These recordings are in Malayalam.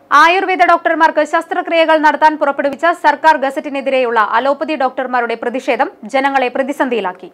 ആയുർവേദ ഡോക്ടർമാർക്ക് ശസ്ത്രക്രിയകൾ നടത്താൻ പുറപ്പെടുവിച്ച സർക്കാർ ഗസറ്റിനെതിരെയുള്ള അലോപ്പതി ഡോക്ടർമാരുടെ പ്രതിഷേധം ജനങ്ങളെ പ്രതിസന്ധിയിലാക്കി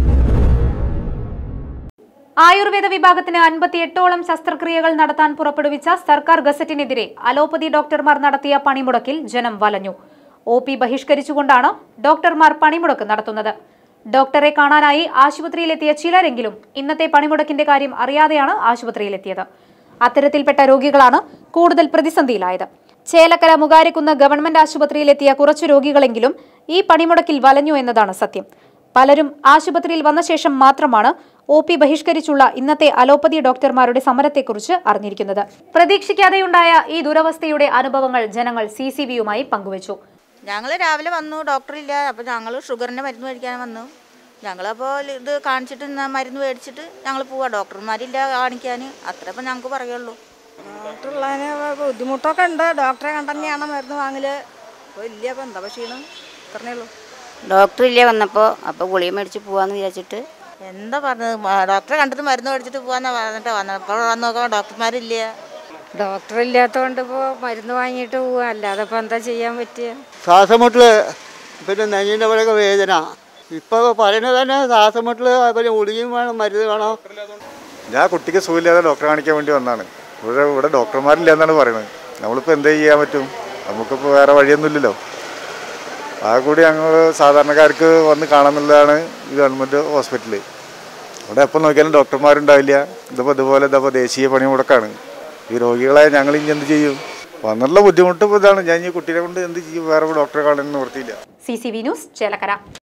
ആയുർവേദ വിഭാഗത്തിന് അൻപത്തിയെട്ടോളം ശസ്ത്രക്രിയകൾ നടത്താൻ പുറപ്പെടുവിച്ച സർക്കാർ ഗസറ്റിനെതിരെ അലോപ്പതി ഡോക്ടർമാർ നടത്തിയ പണിമുടക്കിൽ ജനം വലഞ്ഞു ഒ പി ബഹിഷ്കരിച്ചുകൊണ്ടാണ് ഡോക്ടർമാർ പണിമുടക്ക് നടത്തുന്നത് ഡോക്ടറെ കാണാനായി ആശുപത്രിയിലെത്തിയ ചിലരെങ്കിലും ഇന്നത്തെ പണിമുടക്കിന്റെ കാര്യം അറിയാതെയാണ് ആശുപത്രിയിലെത്തിയത് അത്തരത്തിൽപ്പെട്ട രോഗികളാണ് കൂടുതൽ പ്രതിസന്ധിയിലായത് ചേലക്കര മുകാരിക്കുന്ന് ഗവൺമെന്റ് ആശുപത്രിയിലെത്തിയ കുറച്ചു രോഗികളെങ്കിലും ഈ പണിമുടക്കിൽ വലഞ്ഞു എന്നതാണ് സത്യം പലരും ആശുപത്രിയിൽ വന്ന ശേഷം മാത്രമാണ് ഒ പി ബഹിഷ്കരിച്ചുള്ള ഇന്നത്തെ അലോപ്പതി ഡോക്ടർമാരുടെ സമരത്തെക്കുറിച്ച് അറിഞ്ഞിരിക്കുന്നത് പ്രതീക്ഷിക്കാതെയുണ്ടായ ഈ ദുരവസ്ഥയുടെ അനുഭവങ്ങൾ ജനങ്ങൾ സി സി ബിയുമായി പങ്കുവച്ചു ഞങ്ങൾ രാവിലെ വന്നു ഡോക്ടറില്ല അപ്പോൾ ഞങ്ങൾ ഷുഗറിൻ്റെ മരുന്ന് മേടിക്കാൻ വന്നു ഞങ്ങളപ്പോൾ ഇത് കാണിച്ചിട്ട് എന്നാ മരുന്ന് മേടിച്ചിട്ട് ഞങ്ങൾ പോവാം ഡോക്ടർമാരില്ല കാണിക്കാൻ അത്ര ഇപ്പം ഞങ്ങൾക്ക് പറയുള്ളൂ ഡോക്ടറുള്ളതിന് ബുദ്ധിമുട്ടൊക്കെ ഉണ്ട് ഡോക്ടറെ കണ്ടന്നെയാണ് മരുന്ന് വാങ്ങല് ഇപ്പോൾ ഇല്ല അപ്പോൾ എന്താ ക്ഷീണം ഇത്രേ ഉള്ളൂ ഡോക്ടർ ഇല്ലേ വന്നപ്പോൾ അപ്പോൾ ഗുളിക മേടിച്ച് പോവാന്ന് വിചാരിച്ചിട്ട് എന്താ പറഞ്ഞത് മ- ഡോക്ടറെ കണ്ടിട്ട് മരുന്ന് മേടിച്ചിട്ട് പോകാന്നാ പറഞ്ഞിട്ട് വന്നപ്പോൾ വന്ന് നോക്കുമ്പോൾ ഡോക്ടർമാരില്ല ഡോക്ടർ ഇല്ലാത്തതുകൊണ്ട് ഇപ്പോൾ മരുന്ന് വാങ്ങിയിട്ട് പോവുക അല്ലാതെ ഇപ്പോൾ എന്താ ചെയ്യാൻ പറ്റുക ശ്വാസം പിന്നെ നെഞ്ഞിൻ്റെ അവിടെയൊക്കെ വേദന ഇപ്പോൾ പറയുന്നത് തന്നെ ശ്വാസം മുട്ടൽ പിന്നെ ഉളിയും വേണം മരുന്ന് വേണം ഞാൻ കുട്ടിക്ക് സുഖമില്ലാതെ ഡോക്ടറെ കാണിക്കാൻ വേണ്ടി വന്നതാണ് ഇവിടെ ഇവിടെ ഡോക്ടർമാരില്ല എന്നാണ് പറയുന്നത് നമ്മളിപ്പോൾ എന്ത് ചെയ്യാൻ പറ്റും നമുക്കിപ്പോൾ വേറെ വഴിയൊന്നുമില്ലല്ലോ ആ കൂടി ഞങ്ങൾ സാധാരണക്കാർക്ക് വന്ന് കാണാമെന്നുള്ളതാണ് ഈ ഗവൺമെൻറ് ഹോസ്പിറ്റല് ഇവിടെ എപ്പോൾ നോക്കിയാലും ഡോക്ടർമാരുണ്ടാവില്ല ഇതിപ്പോൾ ഇതുപോലെ ഇതപ്പോൾ ദേശീയ പണിമുടക്കാണ് ഈ രോഗികളെ ഞങ്ങൾ ഇനി എന്ത് ചെയ്യും വന്നുള്ള ബുദ്ധിമുട്ട് ഇപ്പോൾ ഇതാണ് ഞാൻ ഈ കുട്ടീനെ കൊണ്ട് എന്ത് ചെയ്യും വേറെ ഡോക്ടറെ കാണാൻ നിവൃത്തിയില്ല C C V news Chelakkara